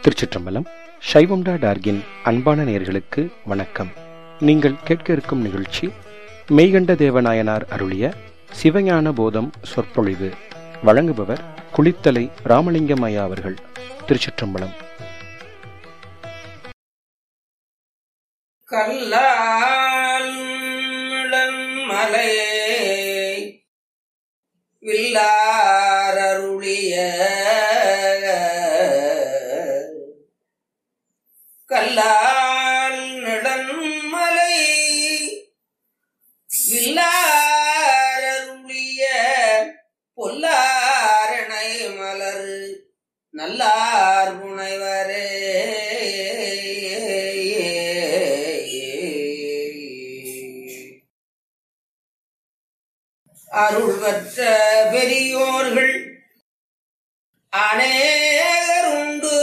திருச்சிற்றம்பலம் சைவம்டா டார்கின் அன்பான நேயர்களுக்கு வணக்கம் நீங்கள் கேட்க இருக்கும் நிகழ்ச்சி மெய்கண்ட தேவநாயனார் அருளிய சிவஞான போதம் சொற்பொழிவு வழங்குபவர் குளித்தலை ராமலிங்கம் ஐயா அவர்கள் திருச்சிற்றம்பலம் கல்லான் மலை வில்லாரருளிய கல்லால் நெடன்மலை வில்லாரருளிய பொல்லாரணை மலர் நல்லார் புனைவரே அருள் பெற்ற பெரியோர்கள் அநேகர் உண்டு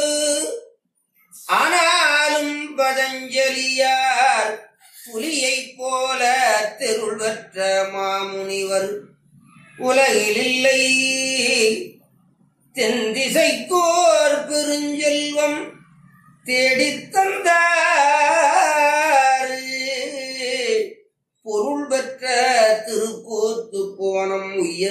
ஆனாலும் பதஞ்சலியார் புலியைப் போல தெருள் பெற்ற மாமுனிவர் உலகில் இல்லை தென் திசைக்கோர் பெருஞ்செல்வம் தேடித் தந்தார் பொருள் பெற்ற திருக்கூத்து போனம் உய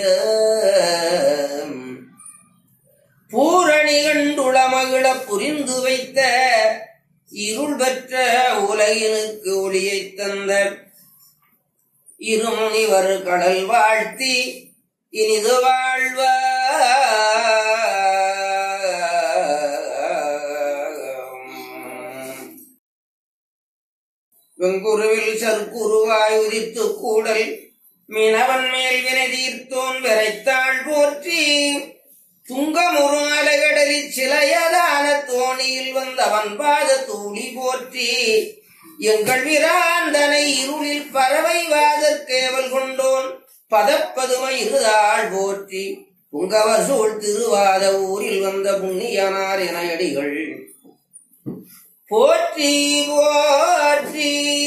பூரணி கண்டுள மகிழ புரிந்து வைத்த இருள் பெற்ற உலகினுக்கு ஒளியைத் தந்த இருமுனிவர் கடல் வாழ்த்தி இனிது வாழ்வ வெங்குருவில் சற்குருவாய் உதித்து கூடல் மீனவன் மேல் வினை தீர்த்தோன் விரைத்தாள் போற்றி துங்கமுறு அலைகடலில் சிலையதான தோணியில் வந்தவன் பாத தூளி போற்றி எங்கள் விராந்தனை இருளில் பறவை வாதற்கேவல் கொண்டோன் பதப்பதுமை இருதாள் போற்றி புங்கவர் சூழ் திருவாத ஊரில் வந்த புண்ணியனார் என அடிகள் போற்றி போற்றி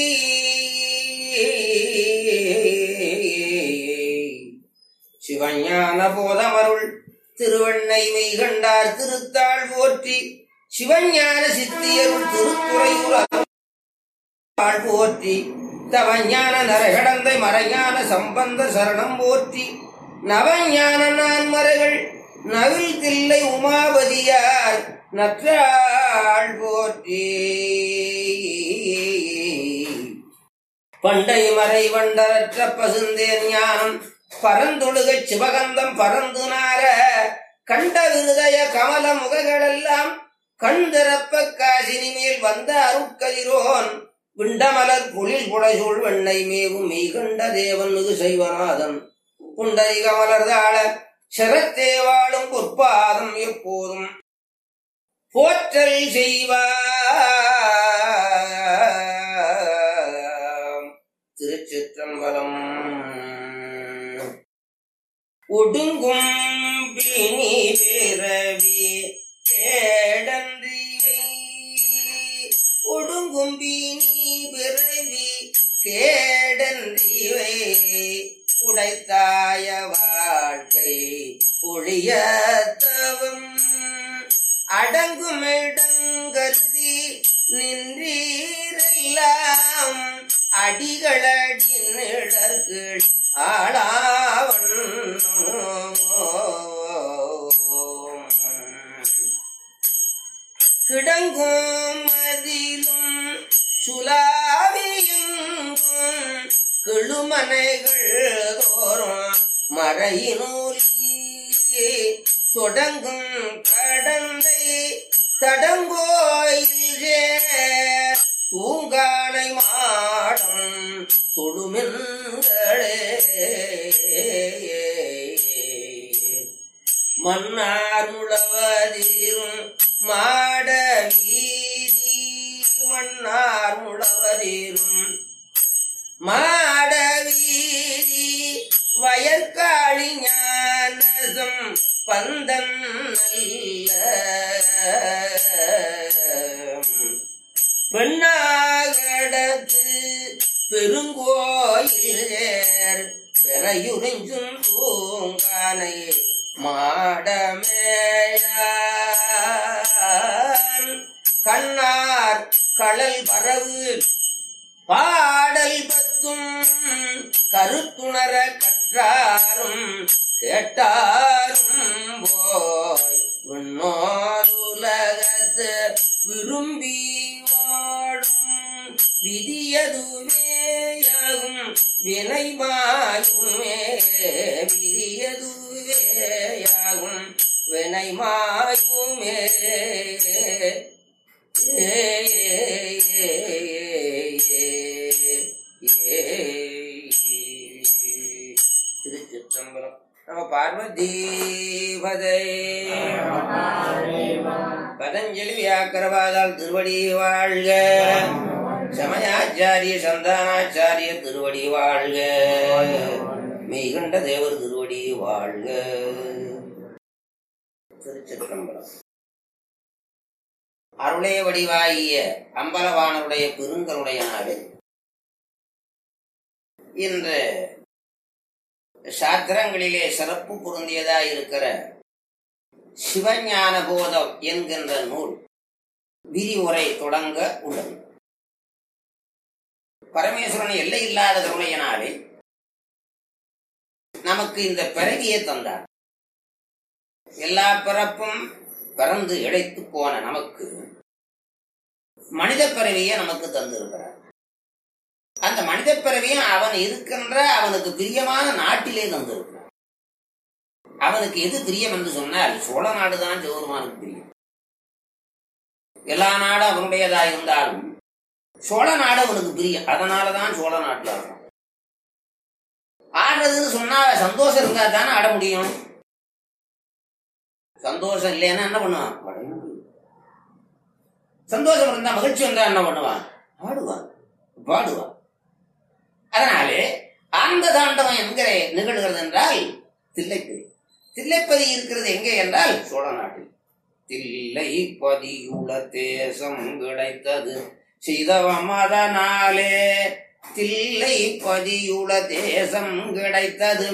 சிவஞான போதமருள் திருவண்ணை மெய்கண்டார் திருத்தாள் போற்றி சிவஞான சித்தியருள் திருத்துறையுள் போற்றி தவஞான நரகடந்தை மறைஞான சம்பந்த சரணம் போற்றி நவஞான நான்மறைகள் நவில் தில்லை உமாபதியார் நற்றாள் போற்றி பண்டை மறை வண்டரற்ற பசுந்தேன் ஞானம் பரந்தொழுகச் சிவகந்தம் பரந்து நார கண்ட விருதய கமல முகங்களெல்லாம் கண் திறப்ப காசினி மேல் வந்த அருட்கதிரோன் விண்டமலர் பொழில் புடைசூழ் வெண்ணை மேவும் மெய்கண்ட தேவன் மிகு செய்வநாதன் புண்டரி கமலர்தாள சிரத்தே வாழும் பொற்பாதம் எப்போதும் போற்றல் செய்வார் திருச்சிற்றம்பலம் ஒடுங்கும் பிணி பிறவி கேடன்றிவை ஒடுங்கும் பிணி பிறவி கேடன்றிவை உடைத்தாய வாழ்க்கை ஒளியத்தவம் அடங்கும் இடங்கருதி நின்றீரெல்லாம் அடிகளடி நிழற்கள் ஆளாவன் கிடங்கும் மதிலும் சுலாவியும் கிழுமனைகள் தோறும் மறையினூலி தொடங்கும் கடந்தை தடங்கோயிலே தூங்கானை மாடம் தொடுமின்களே மன்னார் முழவதீரும் மாட வீதி மன்னார் முழவதீரும் மாட வீதி வயற்காளி ஞானசம் பந்தன் நல்ல பெண்ணாகடத்து பெருங்கோயில் பெறையுறிஞ்சும் தூங்கானை மாடமேயான் கண்ணார் களல் பரவு பாடல் பத்தும் கருத்துணர கற்றாரும் கேட்டாரும் போய் விண்ணோருலகத்து விரும்பி வாடும் விதியதுவேயாகும் வினைமாயுமே விதியதுவேயாகும் வினைமாயுமே ஏ ஏ ஏ திருச்சிற்றம்பலம் நம பார்வதி பதை பதஞ்சலி வியாக்கரவாதால் திருவடி வாழ்க சமயாச்சாரிய சந்தானாச்சாரிய திருவடி வாழ்க மெய்கண்ட தேவர் திருவடி வாழ்க திருச்சிற்றம்பலம் அருளே வடிவாகிய அம்பலவானருடைய பெருங்கருடைய நாடு இன்று சாத்திரங்களிலே சிறப்பு பொருந்தியதாய் இருக்கிற சிவஞான போதம் என்கின்ற நூல் விரிவுரை தொடங்க உள்ளது பரமேஸ்வரன் எல்லை இல்லாத கருணையினாலே நமக்கு இந்த பிறவியை தந்தார் எல்லா பிறப்பும் பிறந்து இழைத்து போன நமக்கு மனித பிறவியை நமக்கு தந்திருக்கிறார் அந்த மனித பிறவியும் அவன் இருக்கின்ற அவனுக்கு பிரியமான நாட்டிலே தந்திருக்கிறான் அவனுக்கு எது பிரியம் என்று சொன்னால் சோழ நாடுதான் சிவபெருமானுக்கு பிரியம் எல்லா நாடும் அவனுடையதா இருந்தாலும் சோழ நாடு அவனுக்கு பிரியம் அதனாலதான் சோழ நாட்டில் ஆடுறான் ஆடுறதுன்னு சொன்னா சந்தோஷம் இருந்தா தானே ஆட முடியும் சந்தோஷம் இல்லைன்னா என்ன பண்ணுவான் படையும் சந்தோஷம் இருந்தா மகிழ்ச்சி வந்தா என்ன பண்ணுவான் ஆடுவான் பாடுவான் அதனாலே ஆனந்த தாண்டவம் என்கிற நிகழ்கிறது என்றால் தில்லைப்பதி தில்லைப்பதி இருக்கிறது எங்கே என்றால் சோழ நாட்டில் தில்லை பதியுள தேசம் கிடைத்தது செய்தவமதனாலே தில்லை பதியுள தேசம் கிடைத்தது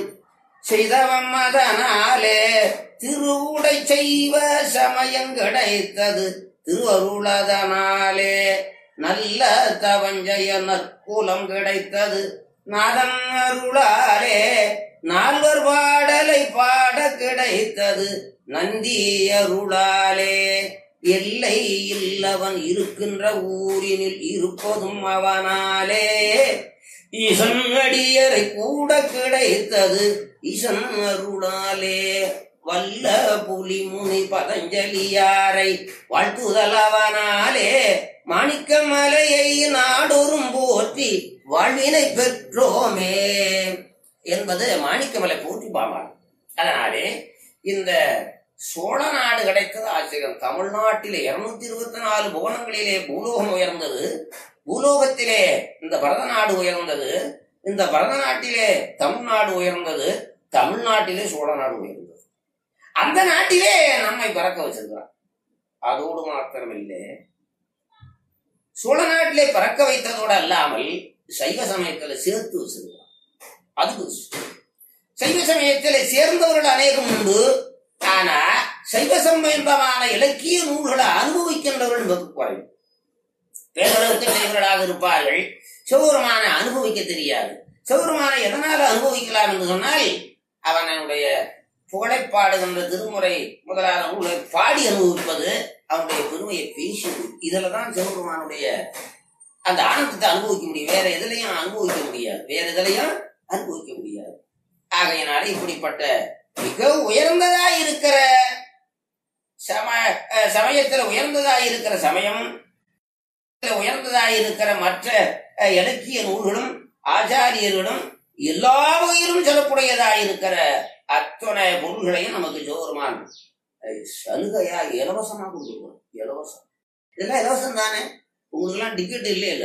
செய்தவமதனாலே திருவுடை செய்வ சமயம் கிடைத்தது திருவருளதனாலே நல்ல தவஞ்சய நற்குலம் கிடைத்தது நாதன் அருளாலே நால்வர் பாடலை பாட கிடைத்தது நந்தி அருளாலே எல்லை இல்லவன் இருக்கின்ற ஊரினில் இருப்பதும் அவனாலே ஈசன் அடியரை கூட கிடைத்தது ஈசன் அருளாலே வல்ல புலிமுனி பதஞ்சலியாரை வாழ்த்துதலவனாலே மாணிக்க மலையை நாடொரும் போற்றி வாழ்வினை பெற்றோமே என்பது மாணிக்கமலை போற்றி பாமாள் அதனாலே இந்த சோழ நாடு கிடைத்தது ஆச்சரியம் தமிழ்நாட்டிலே இருநூத்தி இருபத்தி நாலு புவனங்களிலே பூலோகம் உயர்ந்தது பூலோகத்திலே இந்த பரதநாடு உயர்ந்தது இந்த பரதநாட்டிலே தமிழ்நாடு உயர்ந்தது தமிழ்நாட்டிலே சோழ நாடு உயர்ந்தது அந்த நாட்டிலே நம்மை பறக்க வச்சிருக்கிறார் அதோடு மாத்திரமில்லை சோழ நாட்டிலே பறக்க வைத்ததோடு அல்லாமல் சைவ சமயத்துல சேர்த்து வச்சிருக்கிறார் அது புதுசு. சைவ சமயத்துல சேர்ந்தவர்கள் அநேகம் உண்டு ஆனா சைவ சம்பந்தமான இலக்கிய நூல்களை அனுபவிக்கின்றவர்கள் வெகு குறைவு பேரளவுக்கு தேவர்களாக இருப்பார்கள் சிவபெருமான அனுபவிக்க தெரியாது சிவபெருமான எதனால அனுபவிக்கலாம் என்று சொன்னால் அவனுடைய புகழை பாடுகின்ற திருமுறை முதலான நூலை பாடி அனுபவிப்பது அவனுடைய பெருமையை பேசுவது இதுலதான் சிவபெருமானுடைய அந்த ஆனந்தத்தை அனுபவிக்க முடியும் வேற எதுலையும் அனுபவிக்க முடியாது வேற எதுலையும் அனுபவிக்க முடியாது ஆகையினால இப்படிப்பட்ட மிக உயர்ந்ததா இருக்கிற சம அஹ் சமயத்துல உயர்ந்ததா இருக்கிற சமயம் உயர்ந்ததா இருக்கிற மற்ற அஹ், இலக்கிய நூல்களும் ஆச்சாரியர்களும் எல்லா வகையிலும் சொல்லக்கூடியதா இருக்கிற அத்தனை பொருள்களையும் நமக்கு ஜோருமான் சலுகையா இலவசமா கொடுத்துருவோம் இலவசம் இதெல்லாம் இலவசம் தானே உங்களுக்கு எல்லாம் டிக்கெட் இல்லே இல்ல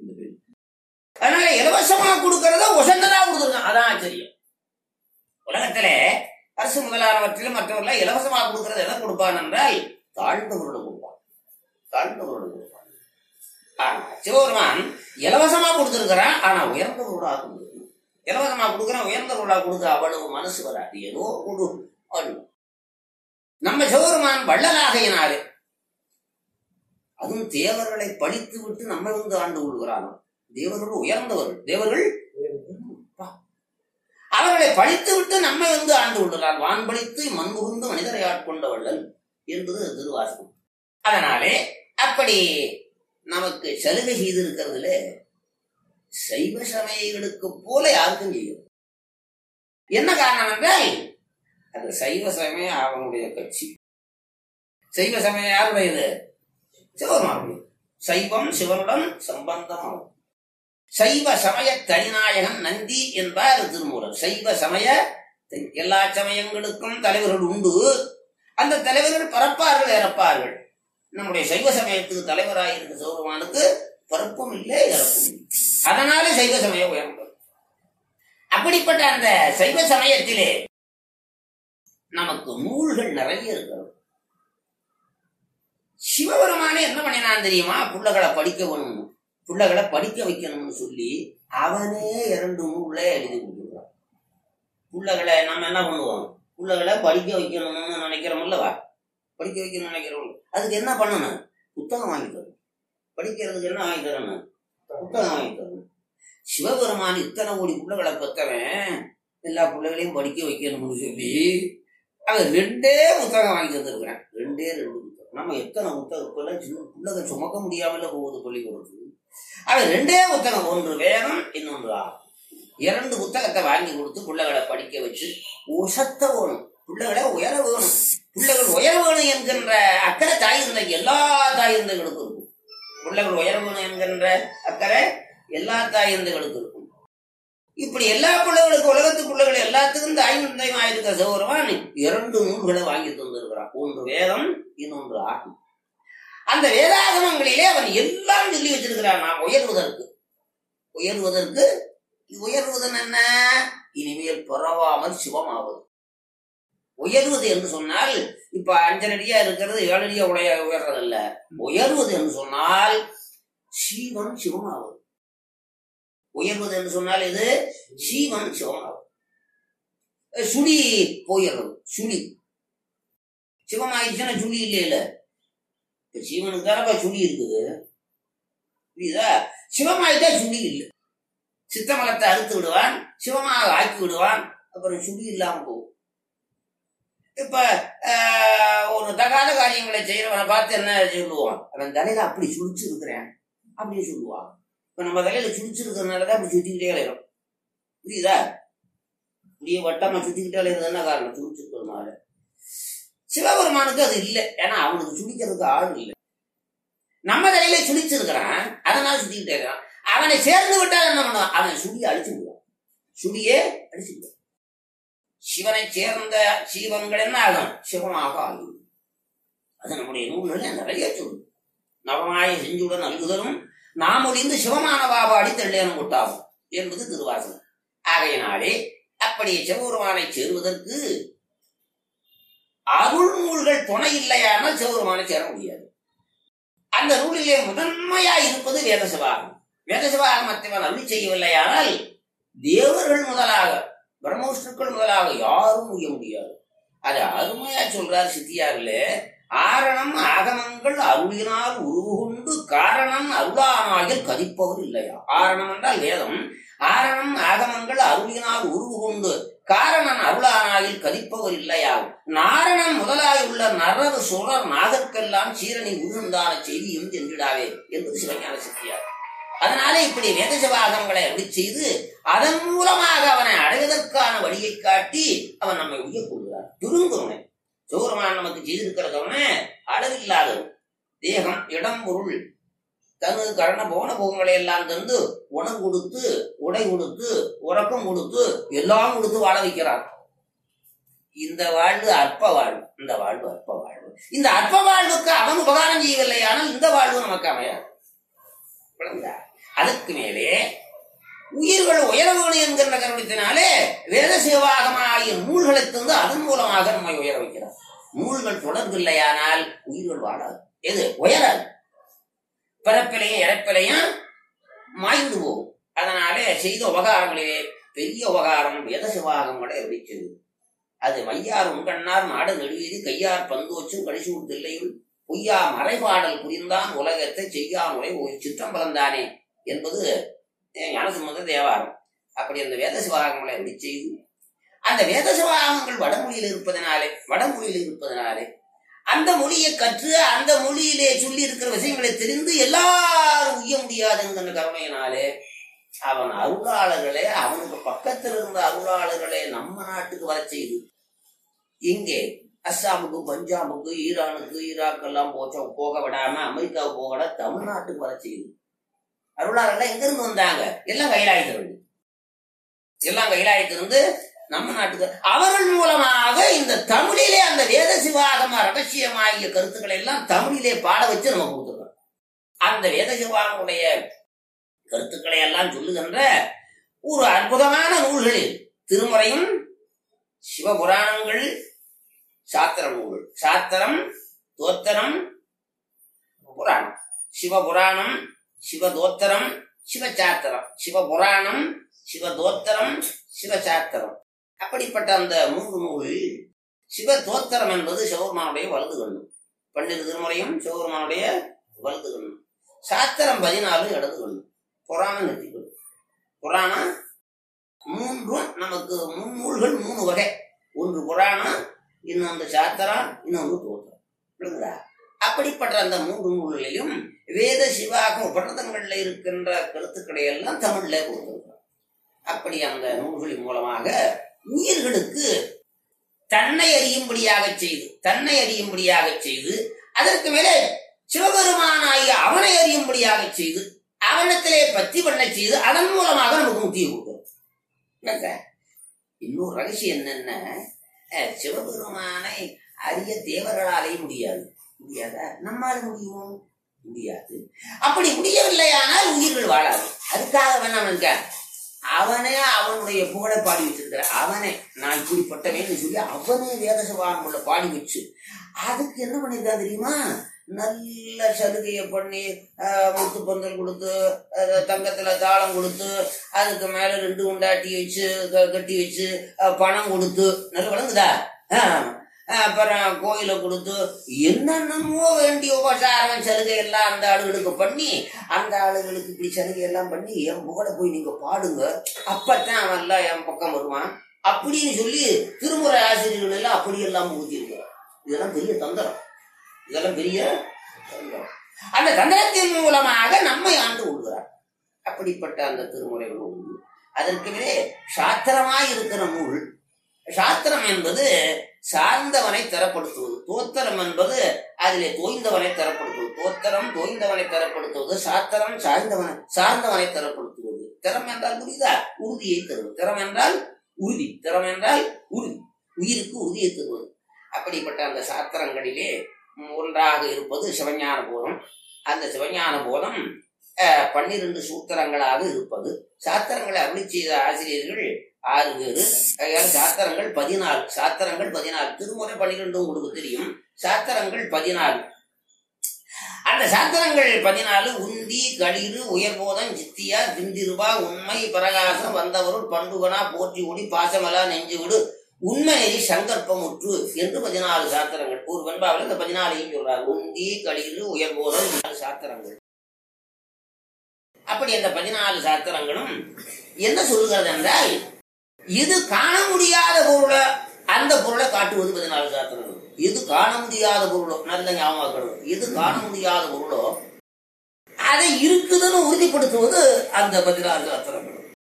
அதனால இலவசமா கொடுக்கறத உசந்ததா கொடுத்துருக்கான் அதான் ஆச்சரியம் உலகத்திலே அரசு முதலானவற்றிலும் மற்றவர்கள் இலவசமா கொடுக்கறது எதை கொடுப்பான் என்றால் தாழ்ந்தவர்களும் கொடுப்பான் தாழ்ந்தவர்களும் கொடுப்பான் ஆனா சிவபெருமான் இலவசமா கொடுத்திருக்கிறான் ஆனா உயர்ந்தவர்களாக கொடுக்கணும் இலவசமா கொடுக்குறான் உயர்ந்தவர்களாக கொடுக்க அவ்வளவு மனசு வராது ஏதோ கொடு அவ்வளவு. நம்ம சிவபெருமான் வள்ளலாகையினாலே அதுவும் தேவர்களை பழித்து விட்டு நம்மை வந்து ஆண்டு கொள்கிறானோ தேவர்கள் உயர்ந்தவர்கள் தேவர்கள் அப்பா. அவர்களை பழித்து விட்டு நம்மை வந்து ஆண்டு கொள்கிறார் வான் பழித்து மண் புகுந்து மனிதரை ஆட்கொண்ட வள்ளல் என்பது திருவாசகம் அதனாலே அப்படி நமக்கு சலுகை செய்திருக்கிறதுல சைவ சமயங்களுக்கு போல யாருக்கும் செய்யும் என்ன காரணம் என்றால் அது சைவ சமயம் அவனுடைய கட்சி சைவ சமயம் யாருடையது சிவபெருமானுடைய சைவம் சிவனுடன் சம்பந்தமாகும் சைவ சமய தனிநாயகன் நந்தி என்பார் திருமூலர் சைவ சமய தனி- எல்லா சமயங்களுக்கும் தலைவர்கள் உண்டு அந்த தலைவர்கள் பறப்பார்கள் இறப்பார்கள் நம்முடைய சைவ சமயத்துக்கு தலைவராக இருக்க சிவபெருமானுக்கு பிறப்பும் இல்லை இறப்பும் இல்லை அதனால சைவ சமயம் உயர்ந்தது அப்படிப்பட்ட அந்த சைவ சமயத்திலே நமக்கு நூல்கள் நிறைய இருக்கிறது சிவபெருமானே என்ன பண்ணினான் தெரியுமா புள்ளகளை படிக்க வேணும் புள்ளகளை படிக்க வைக்கணும்னு சொல்லி அவனே இரண்டு நூல்ல எழுதி கொடுத்துருக்கான் புள்ளகளை நம்ம என்ன பண்ணுவோம் புள்ளகளை படிக்க வைக்கணும்னு நினைக்கிறோம்லவா படிக்க வைக்கணும்னு நினைக்கிறோம் அதுக்கு என்ன பண்ணணும் புத்தகம் வாங்கி தரணும் படிக்கிறதுக்கு என்ன வாங்கி தரணும் புத்தகம் வாங்கி தரணும் சிவபெருமான் இத்தனை கோடி புள்ளகளை பெற்றவன் எல்லா பிள்ளைகளையும் படிக்க வைக்கணும்னு சொல்லி அவன் ரெண்டே புத்தகம் வாங்கி தந்திருக்கிறேன் ரெண்டே ரெண்டு புத்தகம் நம்ம எத்தனை புத்தகம் பிள்ளை சின்ன பிள்ளைங்க சுமக்க முடியாமல போகுது பள்ளிக்கூடத்துக்கு அவன் ரெண்டே புத்தகம் ஒன்று வேதம் இன்னொன்று ஆகும் இரண்டு புத்தகத்தை வாங்கி கொடுத்து பிள்ளைகளை படிக்க வச்சு உசத்த வேணும் பிள்ளைகளை உயர வேணும் பிள்ளைகள் உயர வேணும் என்கின்ற அக்கறை தாய் இருந்த எல்லா தாய் இருந்தங்களுக்கும் இருக்கும் பிள்ளைகள் உயர வேணும் என்கின்ற அக்கறை எல்லா தாய் இருந்தங்களுக்கும் இருக்கும் இப்படி எல்லா பிள்ளைகளுக்கும் உலகத்து பிள்ளைகள் எல்லாத்துக்கும் தாய் தந்தையுமா இருக்க சௌரவான் இரண்டு நூல்களை வாங்கி தந்திருக்கிறான் ஒன்று வேதம் இன்னொன்று ஆகும் அந்த வேதாகமங்களிலே அவன் எல்லாம் சொல்லி வச்சிருக்கிறான் நான் உயர்வதற்கு உயர்வதற்கு உயர்வதன் என்ன இனிமேல் பரவாமல் சிவமாவது உயர்வது என்று சொன்னால் இப்ப அஞ்சனடியா இருக்கிறது ஏழடியா உடைய உயர்றது இல்ல உயர்வது என்று சொன்னால் சீவன் சிவமாவது உயர்வது என்று சொன்னால் இது சீவன் சிவமாவது சுழி போயிடுறது சுழி சிவமாயிடுச்சுன்னா சுழி இல்லையே இல்ல இப்ப சிவனுக்கு தானப்பா சுழி இருக்குது புரியுதா சிவமாயிட்டா சுழி இல்லை சித்தமலத்தை அறுத்து விடுவான் சிவமாக ஆக்கி விடுவான் அப்புறம் சுழி இல்லாம போகும் இப்ப ஆஹ், ஒரு தகாத காரியங்களை செய்யறவனை பார்த்து என்ன சொல்லுவான் அவன் தலையில அப்படி சுழிச்சு இருக்கிறேன் அப்படின்னு சொல்லுவான் இப்ப நம்ம தலையில சுழிச்சு இருக்கிறதுனாலதான் அப்படி சுத்திக்கிட்டே அலையிறோம் புரியுதா இப்படியே வட்டமா சுத்திக்கிட்டே அலையிறது என்ன காரணம் சுழிச்சு இருக்கிறதுனால சிவபெருமானுக்கு அது இல்லை ஏன்னா அவனுக்கு சுழிக்கிறதுக்கு ஆள் இல்லை நம்ம தலையில சுழிச்சிருக்கிறான் அதனால சுத்திக்கிட்டே இருக்கிறான் அவனை சேர்ந்து விட்டால் என்ன பண்ணுவான் அவன் சுடியை அடிச்சு விடுவான் சுடியே அடிச்சு விடுவான் சிவனை சேர்ந்த சீவன்கள் என்ன ஆகும் சிவமாக ஆகும் அது நம்முடைய நூல்கள் நிறைய சொல்லும் நவமாய செஞ்சுடன் அல்குதலும் நாம் ஒளிந்து சிவமான பாபாடி தெள்ளேனம் கொட்டாகும் என்பது திருவாசகம் ஆகையினாலே அப்படி சிவபெருமானை சேருவதற்கு அருள் நூல்கள் துணை இல்லையானால் சிவபெருமானை சேர முடியாது அந்த நூலிலே முதன்மையா இருப்பது வேதசிவாகம் வேதசிவாகம் மற்றவன் அருளி செய்யவில்லையானால் தேவர்கள் முதலாக பிரம்மவிஷ்ணுக்கள் முதலாக யாரும் உய்ய முடியாது அது அருமையா சொல்றார் சித்தியார்ல ஆரணம் ஆகமங்கள் அருளினால் உருவுகொண்டு காரணம் அருளானாகில் கதிப்பவர் இல்லையா ஆரணம் என்றால் வேதம் ஆரணம் ஆகமங்கள் அருளினால் உருவு கொண்டு காரணம் அருளானாயில் கதிப்பவர் இல்லையா நாரணம் முதலாய் உள்ள நரவு சுரர் நாகற்கெல்லாம் சீரனை உருந்தான செய்தியும் சென்றிடாவே என்பது சிவஞான சித்தியார் அதனால இப்படி வேத சிவாகங்களை அருளி செய்து அதன் மூலமாக அவனை அடைவதற்கான வழியை காட்டி அவன் நம்மை உய்ய கொள்கிறார் துருங்குவனை சௌரமான் நமக்கு செய்திருக்கிறதவனே அளவில்லாதது தேகம் இடம் பொருள் தனு கரண போன போகங்களை எல்லாம் தந்து உணவு கொடுத்து உடை கொடுத்து உறக்கம் கொடுத்து எல்லாம் கொடுத்து வாழ வைக்கிறான் இந்த வாழ்வு அற்ப வாழ்வு இந்த வாழ்வு அற்ப வாழ்வு இந்த அற்ப வாழ்வுக்கு அவன் உபகாரம் செய்யவில்லை ஆனால் இந்த வாழ்வு நமக்கு அமையாது விளங்குதா? அதுக்கு மேலே உயிர்கள் உயர வேணும் என்கிற கருணத்தினாலே வேத சேவாகமாகிய நூல்களை தந்து அதன் மூலமாக நம்மை உயர வைக்கிறார் நூல்கள் தொடர்பில்லையானால் உயிர்கள் வாழாது எது உயராது பிறப்பிலையும் இறப்பிலையும் மாய்ந்து போகும் அதனாலே செய்த உபகாரங்களிலே பெரிய உபகாரம் வேத சிவாகங்களை அறிவிச்சது அது மையார் உண்கண்ணார் மாட நெடுவீதி கையார் பந்து வச்சும் கடிசூர் தில்லையும் பொய்யா மறைபாடல் புரிந்தான் உலகத்தை செய்யான் உரை ஒரு சிற்றம்பலம் தானே என்பது ஞானசம்பந்த தேவாரம் அப்படி அந்த வேத சிவாகங்களை எப்படி செய்து அந்த வேத சிவாகங்கள் வடமொழியில் இருப்பதனாலே வடமொழியில் இருப்பதனாலே அந்த மொழியை கற்று அந்த மொழியிலே சொல்லி இருக்கிற விஷயங்களை தெரிந்து எல்லாரும் உய்ய முடியாது என்கிற கருணையினாலே அவன் அருளாளர்களே அவனுக்கு பக்கத்தில் இருந்த அருளாளர்களே நம்ம நாட்டுக்கு வர செய்து இங்கே அஸ்ஸாமுக்கு பஞ்சாபுக்கு ஈரானுக்கு ஈராக் எல்லாம் போச்ச போக விடாம அமெரிக்காவுக்கு போக விட தமிழ்நாட்டுக்கு வர செய்து அருளாளர்கள் எங்க இருந்து வந்தாங்க எல்லாம் கைலாயத்திலிருந்து எல்லாம் கைலாயத்திலிருந்து நம்ம நாட்டுக்கு அவர்கள் மூலமாக இந்த தமிழிலே அந்த வேத சிவாகம ரகசியமாகிய கருத்துக்களை எல்லாம் தமிழிலே பாட வச்சு நம்ம கொடுத்துருக்கோம் அந்த வேத சிவாகமுடைய கருத்துக்களை எல்லாம் சொல்லுகின்ற ஒரு அற்புதமான நூல்களில் திருமுறையும் சிவபுராணங்கள் சாத்திர நூல்கள் சாத்திரம் தோத்திரம் புராணம் சிவபுராணம் சிவதோத்திரம் சிவசாத்திரம் சிவபுராணம் சிவதோத்திரம் சிவசாத்திரம் அப்படிப்பட்ட அந்த மூன்று நூலில் சிவதோத்திரம் என்பது சிவபெருமானுடைய வலது கண்ணு பன்னிரு திருமுறையும் சிவபெருமானுடைய வலது கண்ணு சாத்திரம் பதினாலு இடது கண்ணு புராணம் நெற்றிக்கொள் புராணம் மூன்றும் நமக்கு முன்னூல்கள் மூணு வகை ஒன்று புராணம் இன்னொன்று சாத்திரம் இன்னொன்று தோத்திரம் புரியுங்களா அப்படிப்பட்ட அந்த மூன்று நூல்களையும் வேத சிவாக உபநிடதங்கள்ல இருக்கின்ற கருத்துக்களை எல்லாம் தமிழ்ல கொடுத்திருக்கிறோம் அப்படி அந்த நூல்களின் மூலமாக உயிர்களுக்கு தன்னை அறியும்படியாக செய்து தன்னை அறியும்படியாக செய்து அதற்கு மேலே சிவபெருமானாகிய அவனை அறியும்படியாக செய்து அவனத்திலே பத்தி பண்ண செய்து அதன் மூலமாக நமக்கு முக்கிய கொடுக்கிறோம் என்னங்க? இன்னொரு ரகசியம் என்னன்னா அஹ், சிவபெருமானை அறிய தேவர்களாலே முடியாது முடியாதா நம்மால முடியுமோ முடியாது அப்படி முடியவில்லையானால் உயிர்கள் வாழாது அதுக்காக வேணாம் இருக்க அவனே அவனுடைய புகழை பாடி வச்சிருக்கிற அவனே நான் இப்படிப்பட்டவன்னு சொல்லி அவனே வேத சபாமுள்ள பாடி வச்சு அதுக்கு என்ன பண்ணிருக்கான் தெரியுமா நல்ல சலுகையை பண்ணி ஆஹ், முத்து பந்தல் கொடுத்து அஹ், தங்கத்துல தாளம் கொடுத்து அதுக்கு மேல ரெண்டு உண்டாட்டி வச்சு க- கட்டி வச்சு அஹ், பணம் கொடுத்து நல்ல விளங்குதா ஆஹ். ஆஹ், அப்புறம் கோயிலை கொடுத்து என்னென்னமோ வேண்டிய உபசாரம் சலுகை எல்லாம் அந்த ஆளுகளுக்கு பண்ணி அந்த ஆளுகளுக்கு இப்படி சலுகை எல்லாம் பண்ணி என் புகழை போய் நீங்க பாடுங்க அப்பத்தான் அவன் எல்லாம் என் பக்கம் வருவான் அப்படின்னு சொல்லி திருமுறை ஆசிரியர்கள் எல்லாம் அப்படி எல்லாம் ஊத்திருக்கிறார் இதெல்லாம் பெரிய தந்திரம் இதெல்லாம் பெரிய தந்திரம் அந்த தந்திரத்தின் மூலமாக நம்மை ஆண்டு கொள்கிறார் அப்படிப்பட்ட அந்த திருமுறை நூல் அதற்கு மேலே சாத்திரமாய் இருக்கிற நூல் சாத்திரம் என்பது சார்ந்தவனை தரப்படுத்துவது தோத்திரம் என்பது அதிலே தோய்ந்தவனை தரப்படுத்துவது தோத்திரம் தோய்ந்தவனை தரப்படுத்துவது சாத்திரம் சார்ந்தவனை சார்ந்தவனை தரப்படுத்துவது திறம் என்றால் புரியுதா உறுதியை தருவது திறம் என்றால் உறுதி திறம் என்றால் உறுதி உயிருக்கு உறுதியை தருவது அப்படிப்பட்ட அந்த சாத்திரங்களிலே ம், ஒன்றாக இருப்பது சிவஞான போதம் அந்த சிவஞான போதம் அஹ், பன்னிரண்டு சூத்திரங்களாக இருப்பது சாத்திரங்களை அருளி செய்த ஆசிரியர்கள் ஆறு பேரு ஆகையால் சாத்திரங்கள் பதினாலு சாத்திரங்கள் பதினாலு திருமுறை பன்னிரெண்டு உங்களுக்கு தெரியும் சாத்திரங்கள் பதினாலு அந்த சாத்திரங்கள் பதினாலு உந்தி களிறு உயர்போதம் சித்தியா திந்திருவா உண்மை பிரகாசம் வந்தவருள் பண்டுகனா போற்றி ஒடி பாசமலா நெஞ்சு விடு உண்மை நெறி சங்கற்பமுற்று என்று பதினாலு சாத்திரங்கள் ஒரு வெண்பாவில் இந்த பதினாலையும் சொல்றார் உந்தி களிறு உயர்போதம் இந்த நாலு சாத்திரங்கள் அப்படி அந்த பதினாலு சாத்திரங்களும் என்ன சொல்லுகிறது என்றால் இது காண முடியாத பொருளை அந்த பொருளை காட்டுவது பதினாலு சாத்திரங்கள் எது காண முடியாத பொருளோ நல்ல ஞாபகம் இருக்கணும். எது காண முடியாத பொருளோ அதை இருக்குதுன்னு உறுதிப்படுத்துவது அந்த பதினாலு சாத்திரங்கள்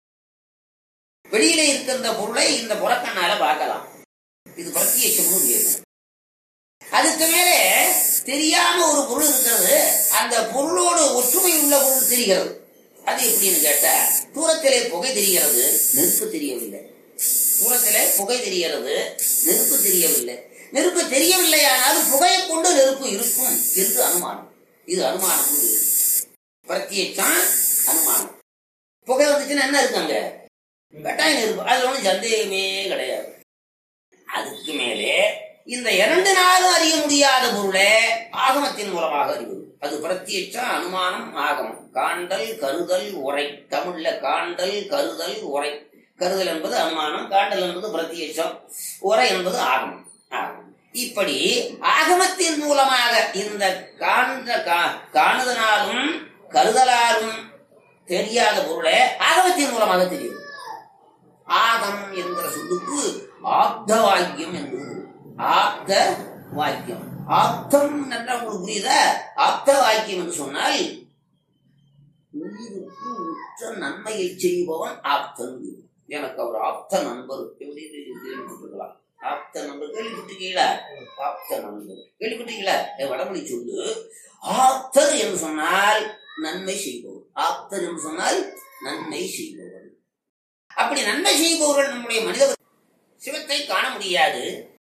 வெளியில இருக்கின்ற பொருளை இந்த புறக்கண்ணால பார்க்கலாம் இது பிரத்யட்சம்னு பேரு அதுக்கு மேலே தெரியாம ஒரு பொருள் இருக்கிறது அந்த பொருளோடு ஒற்றுமை உள்ள பொருள் தெரிகிறது அது எப்படின்னு கேட்டா தூரத்திலே புகை தெரிகிறது நெருப்பு தெரியவில்லை தூரத்திலே புகை தெரிகிறது நெருப்பு தெரியவில்லை நெருப்பு தெரியவில்லையானாலும் புகையை கொண்டு நெருப்பு இருக்கும் என்று அனுமானம் இது அனுமானம் பிரத்யட்சம் அனுமானம் புகை வந்துச்சுன்னா என்ன இருக்காங்க கட்டாயம் நெருப்பு அதுல ஒன்றும் சந்தேகமே கிடையாது அதுக்கு மேலே இந்த இரண்டு நாளும் அறிய முடியாத பொருளை ஆகமத்தின் மூலமாக அறிவது அது பிரத்யட்சம் அனுமானம் ஆகமம் காண்டல் கருதல் உரை தமிழ்ல காண்டல் கருதல் உரை கருதல் என்பது அனுமானம் காண்டல் என்பது பிரத்யட்சம் உரை என்பது ஆகமம் ஆகமம் இப்படி ஆகமத்தின் மூலமாக இந்த காண்ற கா- காணுதலாலும் கருதலாலும் தெரியாத பொருளை ஆகமத்தின் மூலமாக தெரியும் ஆகம் என்கிற சொல்லுக்கு ஆப்த வாக்கியம் என்று ஆப்த வாக்கியம் ஆப்தம் என்ற உங்களுக்கு புரியுதா ஆப்த வாக்கியம் என்று சொன்னால் உயிருக்கு உற்ற நன்மையை செய்பவன் ஆப்தன் எனக்கு அவர் ஆப்த நண்பர் எப்படி கேள்விப்பட்டிருக்கலாம் ஆப்த நண்பர் கேள்விப்பட்டிருக்கீங்களா ஆப்த நண்பர் கேள்விப்பட்டிருக்கீங்களா என் வடமொழி சொல்லு ஆப்தர் என்று சொன்னால் நன்மை செய்பவர் ஆப்தர் என்று சொன்னால் நன்மை செய்பவர் அப்படி நன்மை செய்பவர்கள் நம்முடைய மனித சிவத்தை காண முடியாது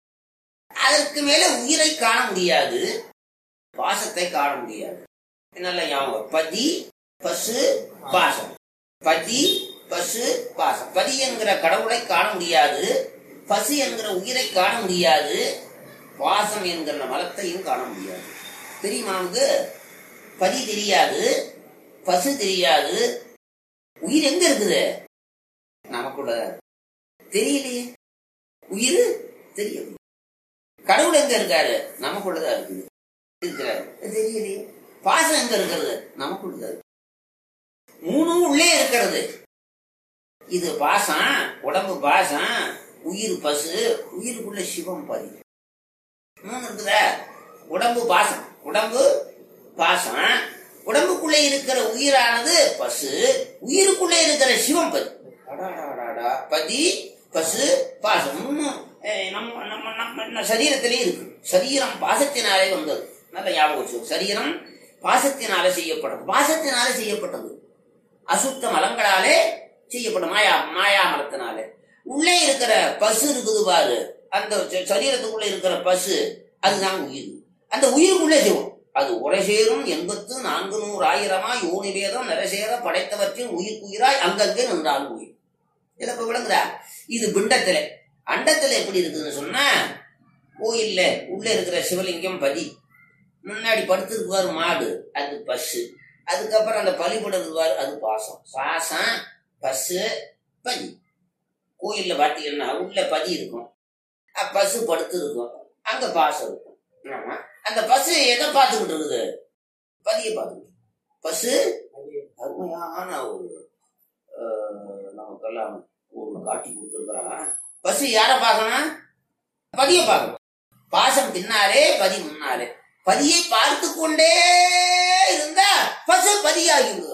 அதற்கு மேல உயிரை காண முடியாது பாசத்தை காண முடியாது நல்ல ஞாபகம் பதி பசு பாசம் பதி பசு பாசம் பதி என்கிற கடவுளை காண முடியாது பசு என்கிற உயிரை காண முடியாது பாசம் என்கிற மலத்தையும் காண முடியாது தெரியுமா நமக்கு பதி தெரியாது பசு தெரியாது உயிர் எங்க இருக்குது நமக்குள்ள தெரியலையே உயிர் தெரியும் கடவுள் எங்க இருக்காரு நமக்குள்ளதான் இருக்குது இருக்கிறாரு தெரியலையே பாசம் எங்க இருக்கிறது நமக்குள்ளதான் இருக்கு மூணும் உள்ளே இருக்கிறது இது பாசம் உடம்பு பாசம் உயிர் பசு உயிருக்குள்ள சிவம் பதி மூணு இருக்குதா உடம்பு பாசம் உடம்பு பாசம் உடம்புக்குள்ளே இருக்கிற உயிரானது பசு உயிருக்குள்ளே இருக்கிற சிவம் பதி அடாடாடாடா. பதி பசு பாசம் மூணு அஹ், நம்ம நம்ம நம்ம நம்ம சரீரத்திலே இருக்கு சரீரம் பாசத்தினாலே வந்தது நல்ல ஞாபகம் வச்சுக்கோ. சரீரம் பாசத்தினாலே செய்யப்பட்டது பாசத்தினாலே செய்யப்பட்டது அசுத்த மலங்களாலே செய்யப்படும் மாயா மாயா மலத்தினாலே உள்ளே இருக்கிற பசு இருக்குது பாரு அந்த ச- சரீரத்துக்குள்ள இருக்கிற பசு அதுதான் உயிர் அந்த உயிருக்குள்ளே சிவம் அது உரைசேரும் எண்பத்து நான்கு நூறு ஆயிரமா யோனி வேதம் நரசேர படைத்தவற்றின் உயிர்க்குயிராய் அங்கங்கே நின்றாலும் உயிர் இதை இப்ப விளங்குதா இது பிண்டத்துல அண்டத்துல எப்படி இருக்குதுன்னு சொன்னா கோயில்ல உள்ள இருக்கிற சிவலிங்கம் பதி முன்னாடி படுத்திருக்குவாரு மாடு அது பசு அதுக்கப்புறம் அந்த பலிபடம் இருக்குவாரு அது பாசம் பாசம் பசு பதி கோயில்ல பாத்தீங்கன்னா உள்ள பதி இருக்கும் அஹ் பசு படுத்து இருக்கும் அங்க பாசம் இருக்கும் ஆமா. அந்த பசு எதை பார்த்துக்கிட்டு இருக்குது பதியை பார்த்துக்கிட்டு பசு அருமையான ஒரு அஹ், நமக்கெல்லாம் ஒரு காட்டி கொடுத்துருக்கிறான் பசு யாரை பார்க்கணும் பதியை பார்க்கணும் பாசம் பின்னாலே பதி முன்னாலே பதியை பார்த்து கொண்டே இருந்தா பசு பதியாகி விடுகிறது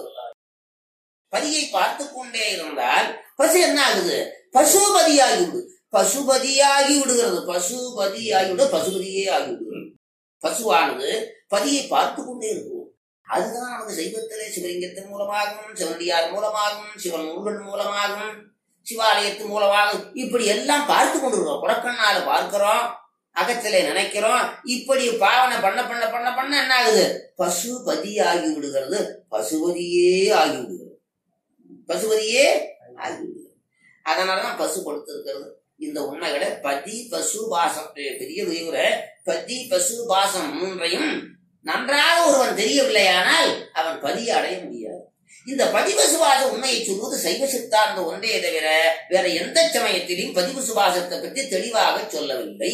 பதியை பார்த்து கொண்டே இருந்தால் பசு என்ன ஆகுது பசுபதியாகி விடு பசுபதியாகி விடுகிறது பசுபதியாகி விடு பசுபதியே ஆகி விடுகிறது பசுவானது பதியை பார்த்து கொண்டே இருக்கும் அதுதான் நமக்கு சைவத்திலே சிவலிங்கத்தின் மூலமாகவும் சிவனடியார் மூலமாகவும் சிவன் நூல்கள் மூலமாகவும் சிவாலயத்தின் மூலமாகவும் இப்படி எல்லாம் பார்த்து கொண்டிருக்கிறோம் புறக்கண்ணால பார்க்கிறோம் அகத்திலே நினைக்கிறோம் இப்படி பாவனை பண்ண பண்ண பண்ண பண்ண என்ன ஆகுது பசுபதி ஆகி விடுகிறது பசுபதியே ஆகி விடுகிறது பசுபதியே ஆகி விடுகிறது அதனாலதான் பசு கொடுத்திருக்கிறது இந்த உண்மைகளை பதி பசு பாசம் பெ- பெரிய விரிவுரை பதி பசு பாசம் மூன்றையும் நன்றாக ஒருவன் தெரியவில்லையானால் அவன் பதியை அடைய முடியாது இந்த பதிவு சுபாச உண்மையை சொல்வது சைவ சித்தாந்த ஒன்றே தவிர வேற எந்த சமயத்திலும் பதிவு சுபாசத்தை பற்றி தெளிவாக சொல்லவில்லை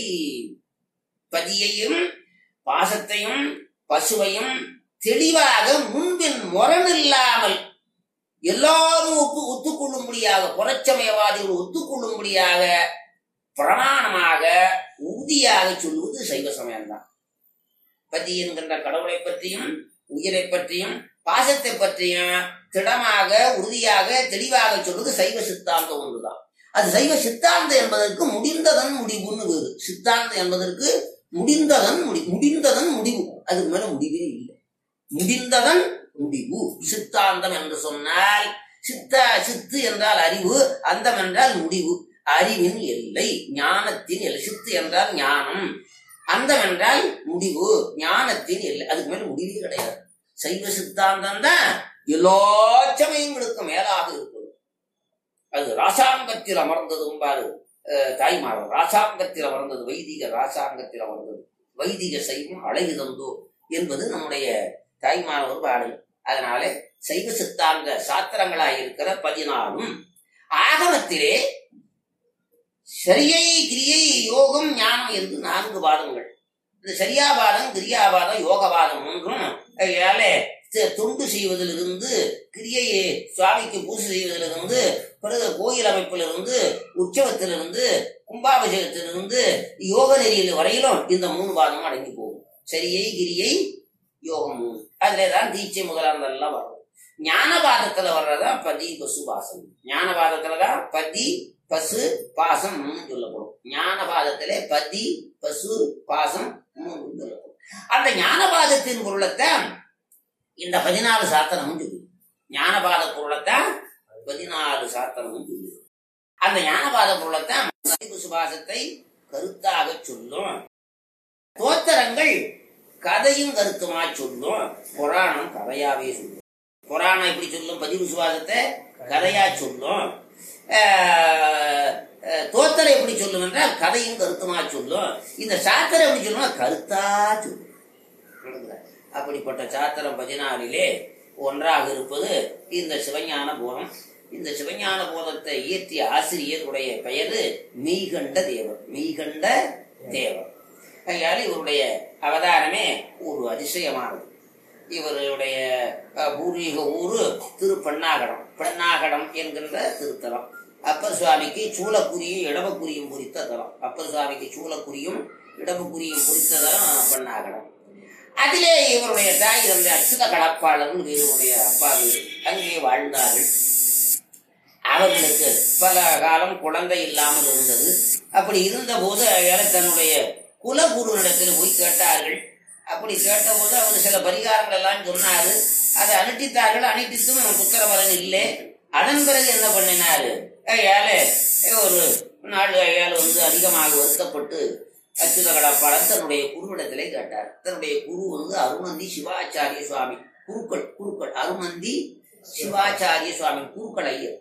பதியையும் பாசத்தையும் பசுவையும் தெளிவாக முன்பின் முரணில்லாமல் எல்லாரும் ஒப்பு ஒத்துக்கொள்ளும்படியாக புறச்சமயவாதிகள் ஒத்துக்கொள்ளும்படியாக பிரமாணமாக உறுதியாக சொல்லுவது சைவ சமயம்தான் பதி என்கின்ற கடவுளை பற்றியும் உயிரை பற்றியும் பாசத்தை பற்றியும் திடமாக உறுதியாக தெளிவாக சொல்வது சைவ சித்தாந்தம் ஒன்றுதான் அது சைவ சித்தாந்தம் என்பதற்கு முடிந்ததன் முடிவுன்னு வேறு சித்தாந்தம் என்பதற்கு முடிந்ததன் முடி முடிந்ததன் முடிவு அதுக்கு மேல முடிவே இல்லை முடிந்ததன் முடிவு சித்தாந்தம் என்று சொன்னால் சித்த சித்து என்றால் அறிவு அந்தம் என்றால் முடிவு அறிவின் எல்லை ஞானத்தின் எல்லை சித்து என்றால் ஞானம் அந்தம் என்றால் முடிவு ஞானத்தின் எல்லை அதுக்கு மேல முடிவே கிடையாது சைவ சித்தாந்தம் தான் எல்லா சமயங்களுக்கும் மேலாக இருப்பது அது ராசாங்கத்தில் அமர்ந்ததும் பாரு அஹ், தாய்மாரம் ராசாங்கத்தில் அமர்ந்தது வைதிக ராசாங்கத்தில் அமர்ந்தது வைதிக சைவம் அழகு தந்தோ என்பது நம்முடைய தாய்மானவர் பாடல் அதனால சைவ சித்தாந்த சாத்திரங்களாய் இருக்கிற பதினாலும் ஆகமத்திலே சரியை கிரியை யோகம் ஞானம் என்று நான்கு பாதங்கள் இந்த சரியாபாதம் கிரியாபாதம் யோகபாதம் ஒன்றும் அதனால த- தொண்டு செய்வதிலிருந்து கிரியையை சுவாமிக்கு பூஜை செய்வதிலிருந்து பிறகு கோயில் அமைப்பிலிருந்து உற்சவத்திலிருந்து கும்பாபிஷேகத்திலிருந்து யோக நெறியில் வரையிலும் இந்த மூணு பாதமும் அடங்கி போகும் சரியை கிரியை யோகம் மூணு அதுல தான் தீட்சை முதலானதெல்லாம் வரும் ஞானபாதத்துல வர்றதா பதி பசு பாசம் ஞானபாதத்துலதான் பதி பசு பாசம் மூணு சொல்லப்படும் ஞானபாதத்திலே பதி பசு பாசம் மூணு சொல்லப்படும் அந்த ஞானபாதத்தின் பொருளைத்தான் இந்த பதினாலு சாத்திரமும் சொல்லுது ஞானபாத பொருளைத்தான் பதினாலு சாத்திரமும் சொல்லுது அந்த ஞானபாத பொருளைத்தான் பதி பசு பாசத்தை கருத்தாக சொல்லும் தோத்திரங்கள் கதையும் கருத்துமா சொல்லும் புராணம் கதையாவே சொல்லும் புராணம் எப்படி சொல்லும் பதிவு சுவாசத்தை கதையா சொல்லும் ஆஹ், ஆஹ், தோத்தரை எப்படி சொல்லும் என்றால் கதையும் கருத்துமா சொல்லும் இந்த சாத்திரம் எப்படி சொல்லும் கருத்தா சொல்லும் புரியுதுங்களா? அப்படிப்பட்ட சாத்திரம் பதினாலிலே ஒன்றாக இருப்பது இந்த சிவஞான போதம் இந்த சிவஞான போதத்தை இயற்றிய ஆசிரியருடைய பெயரு மெய்கண்ட தேவர் மெய்கண்ட தேவர் அதனால இவருடைய அவதாரமே ஒரு அதிசயமானது இவருடைய அஹ், பூர்வீக ஊரு திருப்பண்ணாகடம் பெண்ணாகடம் என்கின்ற திருத்தலம் அப்பர் சுவாமிக்கு சூளக்குரியும் இடபக்குரியும் குறித்த தலம் அப்பர் சுவாமிக்கு சூளக்குரியும் இடபக்குரியும் குறித்த தலம் பெண்ணாகடம் அதிலே இவருடைய தாய் தந்தை அச்சுத கடப்பாளர் இவருடைய அப்பா வீடு அங்கே வாழ்ந்தார்கள் அவர்களுக்கு பல காலம் குழந்தை இல்லாமல் இருந்தது அப்படி இருந்தபோது அயால தன்னுடைய குலகுருவிடத்தில் போய் கேட்டார்கள் அப்படி கேட்டபோது அவர் சில பரிகாரங்கள் எல்லாம் சொன்னாரு அதை அனுட்டித்தார்கள் அனுட்டித்தும் புத்திர பலன் இல்லை அதன் பிறகு என்ன பண்ணினாரு அயால ஒரு நாள் அயால வந்து அதிகமாக வருத்தப்பட்டு அச்சுத கடாப்பாளர் தன்னுடைய குருவிடத்திலே கேட்டார் தன்னுடைய குரு வந்து அருமந்தி சிவாச்சாரிய சுவாமி குருக்கள் குருக்கள் அருமந்தி சிவாச்சாரிய சுவாமி குருக்கள் ஐயர்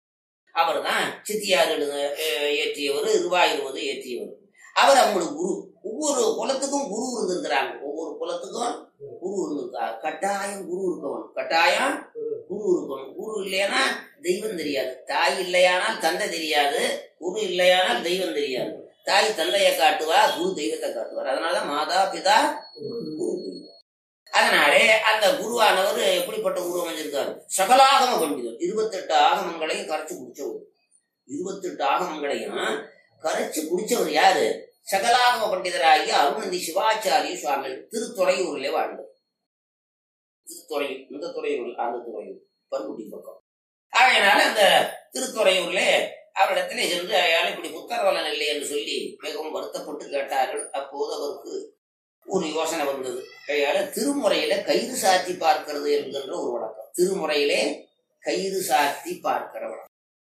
அவர் தான் சித்தியார் எழுத அஹ், இயற்றியவர் இருவாயிருவது இயற்றியவர் அவர் அவங்களுக்கு குரு ஒவ்வொரு குலத்துக்கும் குரு இருந்திருக்கிறாங்க ஒவ்வொரு குலத்துக்கும் குரு இருந்திருக்கா கட்டாயம் குரு இருக்கணும் கட்டாயம் குரு இருக்கணும் குரு இல்லையானா தெய்வம் தெரியாது தாய் இல்லையானால் தந்தை தெரியாது குரு இல்லையானால் தெய்வம் தெரியாது தாய் தந்தையை காட்டுவா குரு தெய்வத்தை காட்டுவார் அதனால மாதா பிதா குரு தெய்வம். அதனாலே அந்த குருவானவர் எப்படிப்பட்ட குரு அமைஞ்சிருக்காரு சகலாகம பண்டிதர் இருபத்தெட்டு ஆகமங்களையும் கரைச்சு குடிச்சவர் இருபத்தெட்டு ஆகமங்களையும் கரைச்சு குடிச்சவர் யாரு சகலாகம பண்டிதராகிய அருணந்தி சிவாச்சாரிய சுவாமிகள் திருத்துறையூரிலே வாழ்ந்தார் திருத்துறையூர் இந்த துறையூர் அந்த துறையூர் பண்ருட்டி பக்கம் அதனால அந்த திருத்துறையூர்ல அவரிடத்திலே சென்று அயால் இப்படி புத்தரவலன் இல்லை என்று சொல்லி மிகவும் வருத்தப்பட்டு கேட்டார்கள் அப்போது அவருக்கு ஒரு யோசனை வந்தது கையால திருமுறையில கயிறு சாத்தி பார்க்கிறது என்கின்ற ஒரு வழக்கம் திருமுறையிலே கயிறு சாத்தி பார்க்கிற வழக்கம்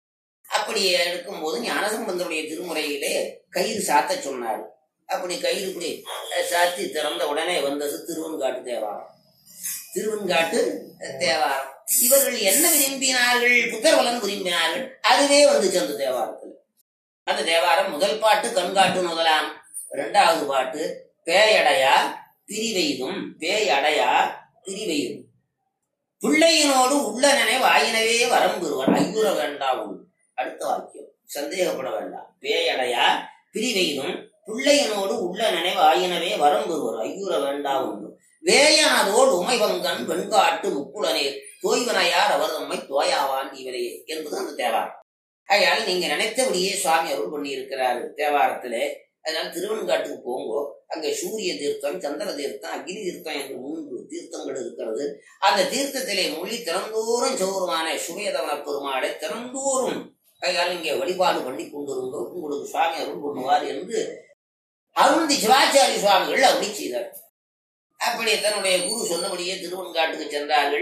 அப்படி எடுக்கும்போது ஞானசம்பந்தருடைய திருமுறையிலே கயிறு சாத்த சொன்னார் அப்படி கயிறு இப்படி அஹ், சாத்தி திறந்த உடனே வந்தது திருவன்காட்டு தேவாரம் திருவன்காட்டு தேவாரம் இவர்கள் என்ன விரும்பினார்கள் புத்தர்வலன் விரும்பினார்கள் அதுவே வந்துச்சு அந்த தேவாரத்தில் அந்த தேவாரம் முதல் பாட்டு கண்காட்டு முதலாம் இரண்டாவது பாட்டு பேயடையா பிரிவெய்தும் பேயடையா பிரிவெய்தும் பிள்ளையினோடு உள்ளனனே வாயினவே வரம்பெறுவர் ஐயுற வேண்டாவும் அடுத்த வாக்கியம் சந்தேகப்பட வேண்டாம் பேயடையா பிரிவெய்தும் பிள்ளையினோடு உள்ள நினைவு ஆயினவே வரம்பெறுவர் ஐயுற வேண்டாவும் வேயனதோடு உமைவங்கன் வெண்காட்டு முக்குளனே தோய்வனையார் அவர் நம்மை தோயாவான் இவரையே என்பது அந்த தேவாரம் ஆகையால் நீங்க நினைத்தபடியே சுவாமி அருள் பண்ணி இருக்கிறாரு தேவாரத்திலே அதனால திருவெண்காட்டுக்கு போங்கோ அங்கே சூரிய தீர்த்தம் சந்திர தீர்த்தம் அக்னி தீர்த்தம் என்று மூன்று தீர்த்தங்கள் இருக்கிறது அந்த தீர்த்தத்திலே மொழி திறந்தோறும் சௌரமான சுவேதவன பெருமாளை திறந்தோறும் ஆகையால் இங்கே வழிபாடு பண்ணி கொண்டிருந்தோ உங்களுக்கு சுவாமி அருள் பண்ணுவார் என்று அருந்தி சிவாச்சாரிய சுவாமிகள் அப்படி செய்தார் அப்படி தன்னுடைய குரு சொன்னபடியே திருவெண்காட்டுக்கு சென்றார்கள்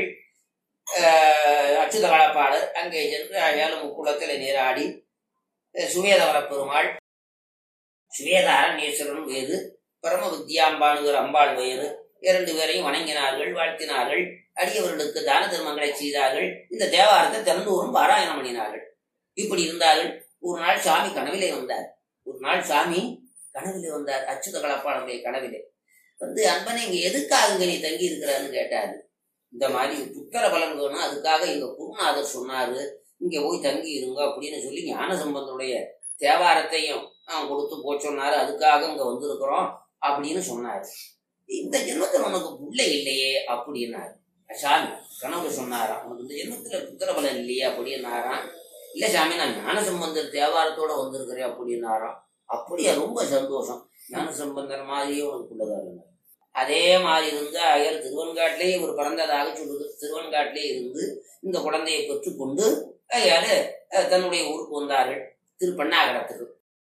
ஆஹ் அச்சுத கலப்பாளர் அங்கே சென்று ஏழு முக்குளத்தில் நீராடி அஹ் சுவேதவர பெருமாள் சுவேதாரன் ஈஸ்வரன் வேறு பரம வித்யாம்பாளுவர் அம்பாள் வேறு இரண்டு பேரையும் வணங்கினார்கள் வாழ்த்தினார்கள் அடியவர்களுக்கு தான தர்மங்களை செய்தார்கள் இந்த தேவாரத்தை திறந்தோறும் பாராயணம் பண்ணினார்கள் இப்படி இருந்தார்கள் ஒரு நாள் சாமி கனவிலே வந்தார் ஒரு நாள் சாமி கனவிலே வந்தார் அச்சுத கலப்பாளருடைய கனவிலே வந்து அன்பனை இங்க எதுக்காக இங்க நீ தங்கி இருக்கிறான்னு கேட்டாரு இந்த மாதிரி புத்தர பலன் வேணும் அதுக்காக எங்க குருநாதர் சொன்னாரு இங்க போய் தங்கி இருங்க அப்படின்னு சொல்லி ஞான சம்பந்தருடைய தேவாரத்தையும் அவன் கொடுத்து போக சொன்னாரு அதுக்காக இங்க வந்திருக்கிறோம் அப்படின்னு சொன்னாரு இந்த ஜென்மத்தில் உனக்கு பிள்ளை இல்லையே அப்படின்னாரு சாமி கனவு சொன்னாராம் உனக்கு இந்த ஜென்மத்துல புத்திர பலன் இல்லையே அப்படின்னாராம் இல்ல சாமி நான் ஞான சம்பந்தர் தேவாரத்தோட வந்திருக்கிறேன் அப்படின்னாராம் அப்படியா ரொம்ப சந்தோஷம் ஞான சம்பந்தர் மாதிரியே உனக்கு பிள்ளைதான் இருந்தார் அதே மாதிரி இருந்து அயல் திருவன்காட்டிலே இவர் பிறந்ததாக சொல்லுது திருவன்காட்டிலே இருந்து இந்த குழந்தையை பெற்றுக்கொண்டு அயால தன்னுடைய ஊருக்கு வந்தார்கள் திருப்பண்ணாகரத்துக்கு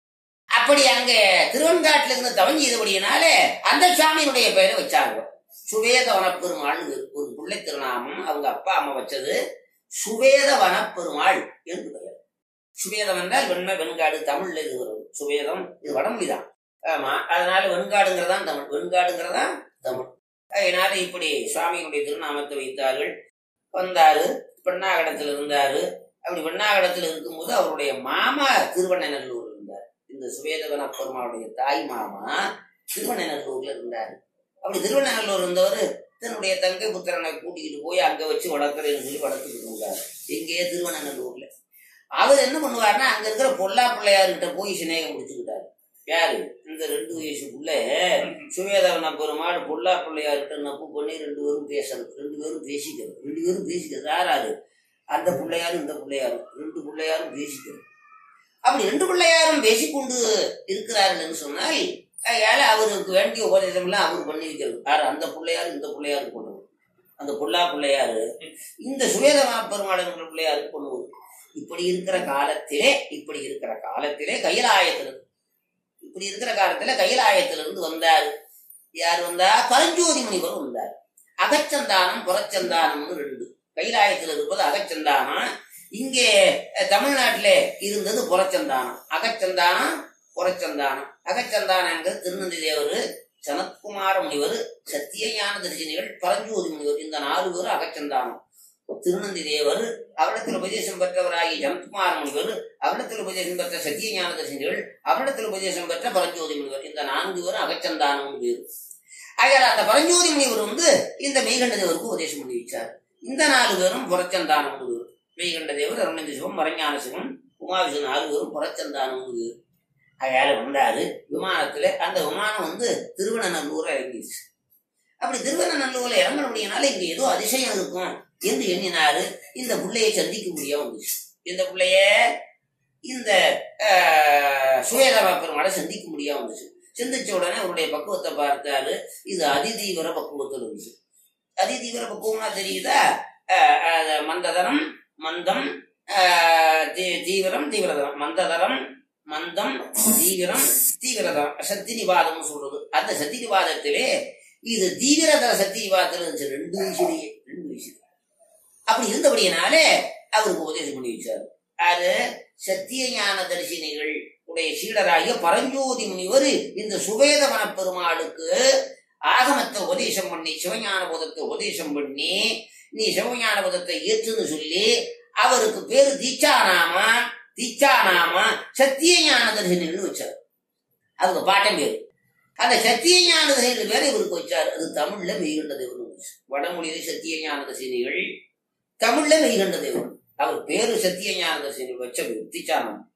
அப்படி அங்க திருவன்காட்டுல இருந்து தவஞ்சி இதுபடியினாலே அந்த சாமியினுடைய பெயரை வச்சாங்க சுவேத வனப்பெருமாள் ஒரு பிள்ளை திருநாமம் அவங்க அப்பா அம்மா வச்சது சுவேத வனப்பெருமாள் என்று பெயர் சுவேதம் என்றால் வெண்மை வெண்காடு தமிழ்ல இது வரும் சுவேதம் இது வடமொழிதான் ஆமா அதனால வெண்காடுங்கிறதான் தமிழ் வெண்காடுங்கிறதான் தமிழ் அதனால இப்படி சுவாமியினுடைய திருநாமத்தை வைத்தார்கள் வந்தாரு பெண்ணாகடத்துல இருந்தாரு அப்படி பெண்ணாகடத்துல இருக்கும்போது அவருடைய மாமா திருவண்ணநல்லூர் இருந்தார் இந்த சுவேதவன பெருமாளுடைய தாய் மாமா திருவண்ணநல்லூர்ல இருந்தாரு அப்படி திருவண்ணநல்லூர் இருந்தவர் தன்னுடைய தங்கை புத்திரனை கூட்டிக்கிட்டு போய் அங்க வச்சு வளர்க்குறேன்னு சொல்லி வளர்த்துக்கிட்டு இருந்தாரு எங்கேயே திருவண்ணநல்லூர்ல அவர் என்ன பண்ணுவாருன்னா அங்க இருக்கிற பொல்லா பிள்ளையார்கிட்ட போய் சிநேகம் முடிச்சுக்கிட்டாரு யாரு இந்த ரெண்டு வயசுக்குள்ள சுவேதவன பெருமாள் பொல்லா பிள்ளையார்கிட்ட நப்பு பண்ணி ரெண்டு பேரும் பேசணும் ரெண்டு பேரும் பேசிக்கிறது ரெண்டு பேரும் பேசிக்கிறது யாராரு அந்த பிள்ளையாரும் இந்த பிள்ளையாரும் ரெண்டு பிள்ளையாரும் பேசிக்கிறது அப்படி ரெண்டு பிள்ளையாரும் பேசிக்கொண்டு இருக்கிறார்கள் சொன்னால் அதனால அவருக்கு வேண்டிய உபதேசம் எல்லாம் அவர் பண்ணி வைக்கிறது யாரு அந்த பிள்ளையாரு இந்த பிள்ளையாருக்கு பண்ணுவது அந்த பொல்லா பிள்ளையாரு இந்த சுவேதவன பெருமாள் என்கிற பிள்ளையாருக்கு பண்ணுவது இப்படி இருக்கிற காலத்திலே இப்படி இருக்கிற காலத்திலே கைலாயத்தில் இப்படி இருக்கிற காலத்துல கைலாயத்திலிருந்து வந்தார் யார் வந்தா பரஞ்சோதி முனிவர் வந்தார் அகச்சந்தானம் புறச்சந்தானம்னு ரெண்டு கைலாயத்தில் இருப்பது அகச்சந்தானம் இங்கே தமிழ்நாட்டிலே இருந்தது புறச்சந்தானம் அகச்சந்தானம் புறச்சந்தானம் அகச்சந்தானங்கிறது திருநந்தி தேவர் சனத்குமார முனிவர் சத்தியஞான தரிசனிகள் பரஞ்சோதி முனிவர் இந்த நாலு பேரும் அகச்சந்தானம் திருநந்தி தேவர் அவரிடத்தில் உபதேசம் பெற்றவராகிய ஜனத்குமார முனிவர் அவரிடத்தில் உபதேசம் பெற்ற சத்தியஞான தரிசனிகள் அவரிடத்தில் உபதேசம் பெற்ற பரஞ்சோதி முனிவர் இந்த நான்கு பேரும் அகச்சந்தானம் பேர் ஆகையால் அந்த பரஞ்சோதி முனிவர் வந்து இந்த மெய்கண்ட தேவருக்கு உபதேசம் பண்ணி வச்சார் இந்த நாலு பேரும் புறச்சந்தானம் பேர் மெய்கண்ட தேவர் அருணந்தி சிவம் மரஞான சிவம் உமாவிசன் நாலு பேரும் புறச்சந்தானம் பேர் அயால வந்தாரு விமானத்துல அந்த விமானம் வந்து திருவண்ணநல்லூர் இறங்கிடுச்சு அப்படி திருவண்ணநல்லூர்ல இறங்கினபடியால இங்க ஏதோ அதிசயம் இருக்கும் என்று எண்ணினாரு இந்த பிள்ளையை சந்திக்க முடியாம வந்துச்சு இந்த பிள்ளைய இந்த சுயதவ பெருமாளை சந்திக்க முடியாம வந்துச்சு சிந்திச்ச உடனே அவருடைய பக்குவத்தை பார்த்தாரு இது அதிதீவிர பக்குவத்தில் இருந்துச்சு அதிதீவிர பக்குவம்னா தெரியுதா மந்ததரம் மந்தம் தீவிரம் தீவிரதரம் மந்ததரம் மந்தம் தீவிரம் தீவிரதரம் சக்தி நிவாதம் சொல்றது அந்த சக்தி நிவாதத்திலே இது தீவிரதர சக்தி நிவாதத்தில் இருந்துச்சு ரெண்டு வயசுலயே ரெண்டு வயசு அப்படி இருந்தபடியினாலே அவருக்கு உபதேசம் பண்ணி வச்சாரு அது சத்திய ஞான தரிசனிகள் உடைய சீடராகிய பரஞ்சோதி முனிவர் இந்த சுவேதவன பெருமாளுக்கு ஆகமத்தை உபதேசம் பண்ணி சிவஞான போதத்தை உபதேசம் பண்ணி நீ சிவஞான போதத்தை ஏற்றுன்னு சொல்லி அவருக்கு பேரு தீட்சாநாம தீட்சாநாம சத்திய ஞான தரிசனிகள் வச்சார் அதுக்கு பாட்டம் பேரு அந்த சத்திய ஞான தரிசனிகள் பேரை இவருக்கு வச்சார் அது தமிழ்ல மெய்கண்ட தேவன் வடமொழியில சத்திய ஞான தரிசனிகள் தமிழ்ல மெய்கண்ட தேவன் அவர் பேரு சத்திய ஞான தரிசனிகள் வச்ச பேர் தீட்சாநாமம்